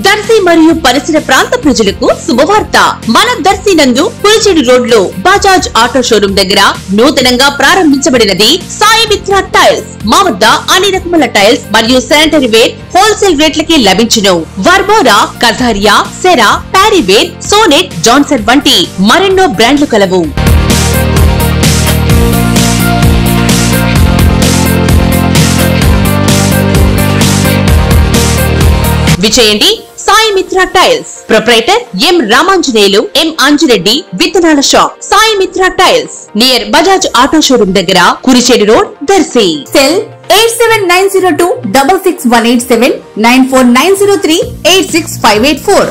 దర్శి మరియు పరిసర ప్రాంత ప్రజలకు శుభవార్త మన దర్శి నందు పులిచెడు రోడ్ లో బజాజ్ ఆటో షోరూమ్ దగ్గర నూతనంగా ప్రారంభించబడినది సాయి మిత్ర టైల్స్ మా వద్ద అన్ని రకముల టైల్స్ మరియు శానిటరీ వేర్ హోల్సేల్ రేట్లకి లభించును వర్మోరా కథారియా సెరా ప్యారీవేర్ సోనెట్ జాన్సన్ వంటి మరెన్నో బ్రాండ్లు కలవు విచేయండి Sai Mitra tiles proprietor M Ramanjaneyulu M Anji Reddy విత్తనాల shop Sai Mitra tiles near Bajaj auto showroom దగ్గర Kurichedu road Darsi cell eight seven nine zero two double six one eight seven nine four nine zero three eight six five eight four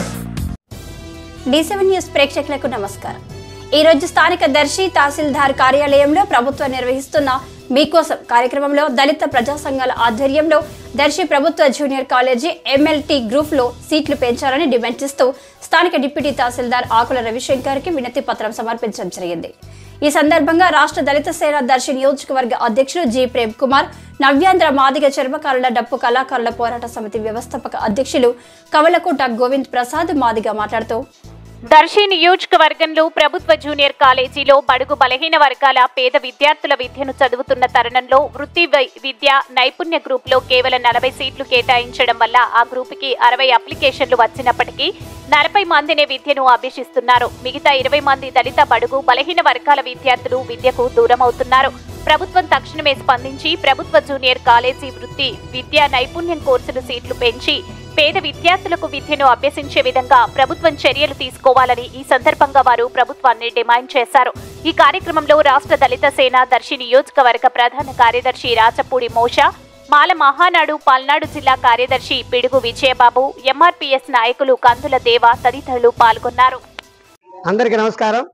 D seven news ప్రేక్షకులకు నమస్కారం ఈ రోజు స్థానిక దర్శి తహసీల్దార్ కార్యాలయంలో ప్రభుత్వం నిర్వహిస్తున్న మీకోసం కార్యక్రమంలో దళిత ప్రజా సంఘాల ఆధ్వర్యంలో దర్శి ప్రభుత్వ జూనియర్ కాలేజీ ఎంఎల్టీ గ్రూప్ లో సీట్లు పెంచాలని డిమాండ్ చేస్తూ స్థానిక డిప్యూటీ తహసీల్దార్ ఆకుల రవిశంకర్ కి వినతి పత్రం సమర్పించడం జరిగింది ఈ సందర్భంగా రాష్ట్ర దళిత సేన దర్శి నియోజకవర్గ అధ్యక్షులు జి ప్రేమ్ కుమార్ నవ్యాంధ్ర మాదిగ చర్మకారుల డప్పు కళాకారుల పోరాట సమితి వ్యవస్థాపక అధ్యక్షులు కవలకోట గోవింద్ ప్రసాద్ మాదిగ మాట్లాడుతూ దర్శి నియోజకవర్గంలో ప్రభుత్వ జూనియర్ కాలేజీలో బడుగు బలహీన వర్గాల పేద విద్యార్థుల విద్యను చదువుతున్న తరుణంలో వృత్తి వై- విద్య నైపుణ్య గ్రూప్లో కేవలం నలభై సీట్లు కేటాయించడం వల్ల ఆ గ్రూపుకి అరవై అప్లికేషన్లు వచ్చినప్పటికీ నలభై మందినే విద్యను అభ్యసిస్తున్నారు మిగతా ఇరవై మంది దళిత బడుగు బలహీన వర్గాల విద్యార్థులు విద్యకు దూరమవుతున్నారు ప్రభుత్వం తక్షణమే స్పందించి ప్రభుత్వ జూనియర్ కాలేజీ వృత్తి విద్యా నైపుణ్యం కోర్సులు సీట్లు పెంచి పేద విద్యార్థులకు విద్యను అభ్యసించే విధంగా ప్రభుత్వం చర్యలు తీసుకోవాలని ఈ సందర్భంగా వారు ప్రభుత్వాన్ని డిమాండ్ చేశారు ఈ కార్యక్రమంలో రాష్ట్ర దళిత సేన దర్శి నియోజకవర్గ ప్రధాన కార్యదర్శి రాచపూడి మోష మాల మహానాడు పల్నాడు జిల్లా కార్యదర్శి పిడుగు విజయబాబు ఎంఆర్పీఎస్ నాయకులు కందుల దేవ తదితరులు పాల్గొన్నారు అందరికీ నమస్కారం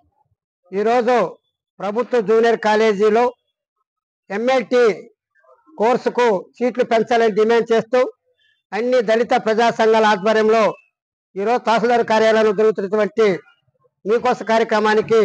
ఈరోజు ప్రభుత్వ జూనియర్ కాలేజీలో ఎంఎల్టీ కోర్సుకు సీట్లు పెంచాలని డిమాండ్ చేస్తూ అన్ని దళిత ప్రజా సంఘాల ఆధ్వర్యంలో ఈరోజు తహసీల్దార్ కార్యాలయంలో జరుగుతున్నటువంటి మీకోస కార్యక్రమానికి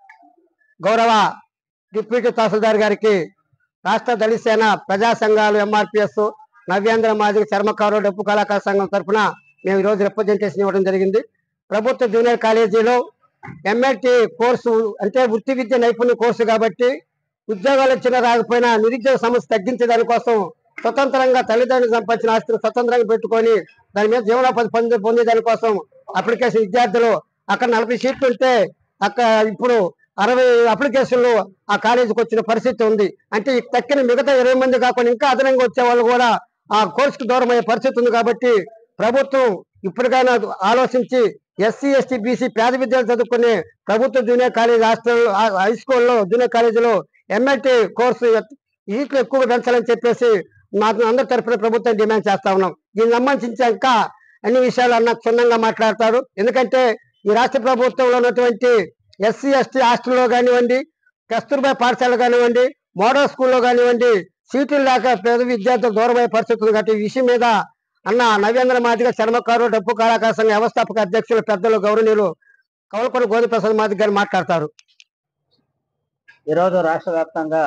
గౌరవ డిప్యూటీ తహసీల్దార్ గారికి రాష్ట్ర దళిత సేన ప్రజా సంఘాలు ఎంఆర్పిఎస్ నవ్యాంధ్ర మాదిగ చర్మకారు డప్పు కళాకార సంఘం తరఫున మేము ఈరోజు రిప్రజెంటేషన్ ఇవ్వడం జరిగింది ప్రభుత్వ జూనియర్ కాలేజీలో ఎంఎల్టీ కోర్సు అంటే వృత్తి విద్య నైపుణ్య కోర్సు కాబట్టి ఉద్యోగాలు వచ్చినా రాకపోయినా నిరుద్యోగ సమస్య తగ్గించే దానికోసం స్వతంత్రంగా తల్లిదండ్రులు సంపాదించిన ఆస్తులు స్వతంత్రంగా పెట్టుకొని దాని మీద జీవనోపాధి పొందే పొందే దానికోసం అప్లికేషన్ విద్యార్థులు అక్కడ నలభై సీట్లు ఉంటే అక్కడ ఇప్పుడు అరవై అప్లికేషన్లు ఆ కాలేజీకి వచ్చిన పరిస్థితి ఉంది అంటే ఈ తక్కిన మిగతా ఇరవై మంది కాకుండా ఇంకా అదనంగా వచ్చే వాళ్ళు కూడా ఆ కోర్సుకు దూరం అయ్యే పరిస్థితి ఉంది కాబట్టి ప్రభుత్వం ఇప్పటికైనా ఆలోచించి ఎస్సీ ఎస్టీ బీసీ పేద విద్యార్థులు చదువుకునే ప్రభుత్వ జూనియర్ కాలేజ్ హాస్టల్ హై స్కూల్లో జూనియర్ కాలేజీలో ఎంఎల్టీ కోర్సు సీట్లు ఎక్కువగా పెంచాలని చెప్పేసి మాకు అందరి తరఫున ప్రభుత్వం డిమాండ్ చేస్తా ఉన్నాం దీనికి సంబంధించి ఇంకా అన్ని విషయాలు అన్న క్షుణ్ణంగా మాట్లాడతారు ఎందుకంటే ఈ రాష్ట్ర ప్రభుత్వంలో ఉన్నటువంటి ఎస్సీ ఎస్టీ హాస్టల్లో కానివ్వండి కస్తూర్బా పాఠశాల కానివ్వండి మోడల్ స్కూల్లో కానివ్వండి సీట్లు లేక పేద విద్యార్థులు దూరమయ్యే పరిస్థితి ఉంది కాబట్టి ఈ విషయం మీద అన్న నవేంద్ర మాదిగ చర్మకారు డప్పు కళాకార సంఘ వ్యవస్థాపక అధ్యక్షులు పెద్దలు గౌరవనీయులు కవలకొండ గోధుమ ప్రసాద్ మాదిగ గారు మాట్లాడతారు ఈరోజు రాష్ట్ర వ్యాప్తంగా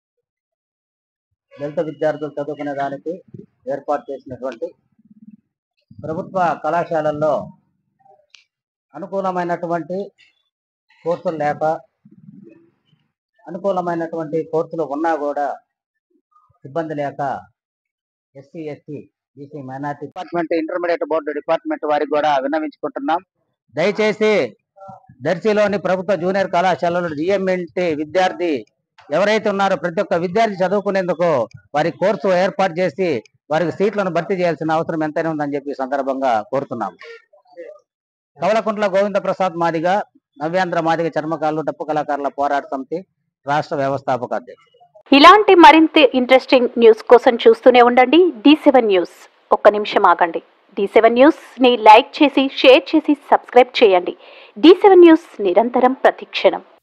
దళిత విద్యార్థులు చదువుకునే దానికి ఏర్పాటు చేసినటువంటి ప్రభుత్వ కళాశాలల్లో అనుకూలమైనటువంటి కోర్సులు లేక అనుకూలమైనటువంటి కోర్సులు ఉన్నా కూడా సిబ్బంది లేక SC ST BC minority department intermediate board department వారికి కూడా విన్నవించుకుంటున్నాం దయచేసి దర్శిలోని ప్రభుత్వ జూనియర్ కళాశాలలో జిఎంఎల్టీ విద్యార్థి ఎవరైతే ఉన్నారో ప్రతి ఒక్క విద్యార్థి చదువుకునేందుకు వారి కోర్సు ఏర్పాటు చేసి వారికి సీట్లను భర్తీ చేయాల్సిన అవసరం ఎంతైనా ఉందని చెప్పి ఈ సందర్భంగా కోరుతున్నాం కవలకుంట్ల గోవింద ప్రసాద్ మాదిగ నవ్యాంధ్ర మాదిగ చర్మకారులు డప్పు కళాకారుల పోరాట సమితి రాష్ట్ర వ్యవస్థాపక అధ్యక్షుడు ఇలాంటి మరింత ఇంట్రెస్టింగ్ న్యూస్ కోసం చూస్తూనే ఉండండి డి సెవెన్ న్యూస్ ఒక్క నిమిషం ఆగండి డి సెవెన్ న్యూస్ ని లైక్ చేసి షేర్ చేసి సబ్స్క్రైబ్ చేయండి డి సెవెన్ న్యూస్ నిరంతరం ప్రతిక్షణం